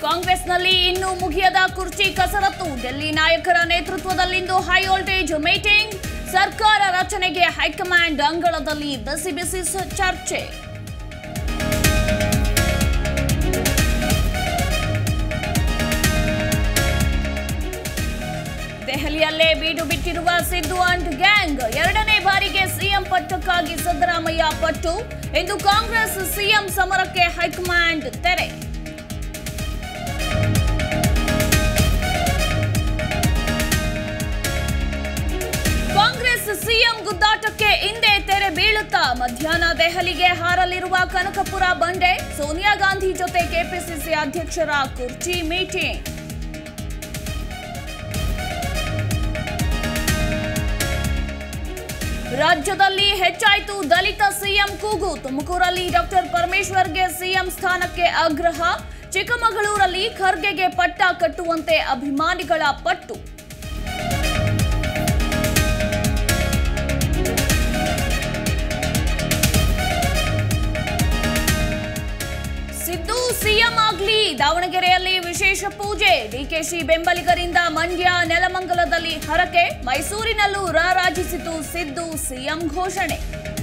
ಕಾಂಗ್ರೆಸ್ನಲ್ಲಿ ಇನ್ನೂ ಮುಗಿಯದ ಕುರ್ಚಿ ಕಸರತ್ತು ಡೆಲ್ಲಿ ನಾಯಕರ ನೇತೃತ್ವದಲ್ಲಿಂದು ಹೈ ವೋಲ್ಟೇಜ್ ಮೀಟಿಂಗ್ ಸರ್ಕಾರ ರಚನೆಗೆ ಹೈಕಮಾಂಡ್ ಅಂಗಳದಲ್ಲಿ ಬಿಸಿ ಬಿಸಿ ಸ- ಚರ್ಚೆ ದೆಹಲಿಯಲ್ಲೇ ಬೀಡು ಬಿಟ್ಟಿರುವ ಸಿದ್ದು ಅಂಡ್ ಗ್ಯಾಂಗ್ ಎರಡನೇ ಬಾರಿಗೆ ಸಿಎಂ ಪಟ್ಟಕ್ಕಾಗಿ ಸಿದ್ದರಾಮಯ್ಯ ಪಟ್ಟು ಇಂದು ಕಾಂಗ್ರೆಸ್ ಸಿಎಂ ಸಮರಕ್ಕೆ ಹೈಕಮಾಂಡ್ ತೆರೆ ಕಾಂಗ್ರೆಸ್ ಸಿಎಂ ಗುದ್ದಾಟಕ್ಕೆ ಹಿಂದೆ ತೆರೆ ಬೀಳುತ್ತಾ ಮಧ್ಯಾಹ್ನ ದೆಹಲಿಗೆ ಹಾರಲಿರುವ ಕನಕಪುರ ಬಂಡೆ ಸೋನಿಯಾ ಗಾಂಧಿ ಜೊತೆ ಕೆಪಿಸಿಸಿ ಅಧ್ಯಕ್ಷರ ಕುರ್ಚಿ ಮೀಟಿಂಗ್ ರಾಜ್ಯದಲ್ಲಿ ಹೆಚ್ಚಾಯಿತು ದಲಿತ ಸಿಎಂ ಕೂಗು ತುಮಕೂರಲ್ಲಿ ಡಾಕ್ಟರ್ ಪರಮೇಶ್ವರ್ಗೆ ಸಿಎಂ ಸ್ಥಾನಕ್ಕೆ ಆಗ್ರಹ ಚಿಕ್ಕಮಗಳೂರಲ್ಲಿ ಖರ್ಗೆಗೆ ಪಟ್ಟ ಕಟ್ಟುವಂತೆ ಅಭಿಮಾನಿಗಳ ಪಟ್ಟು ಸಿದ್ದು ಸಿಎಂ ಆಗ್ಲಿ ದಾವಣಗೆರೆಯಲ್ಲಿ ವಿಶೇಷ ಪೂಜೆ ಡಿಕೆಶಿ ಬೆಂಬಲಿಗರಿಂದ ಮಂಡ್ಯ ನೆಲಮಂಗಲದಲ್ಲಿ ಹರಕೆ ಮೈಸೂರಿನಲ್ಲೂ ರಾರಾಜಿಸಿತು ಸಿದ್ದು ಸಿಎಂ ಘೋಷಣೆ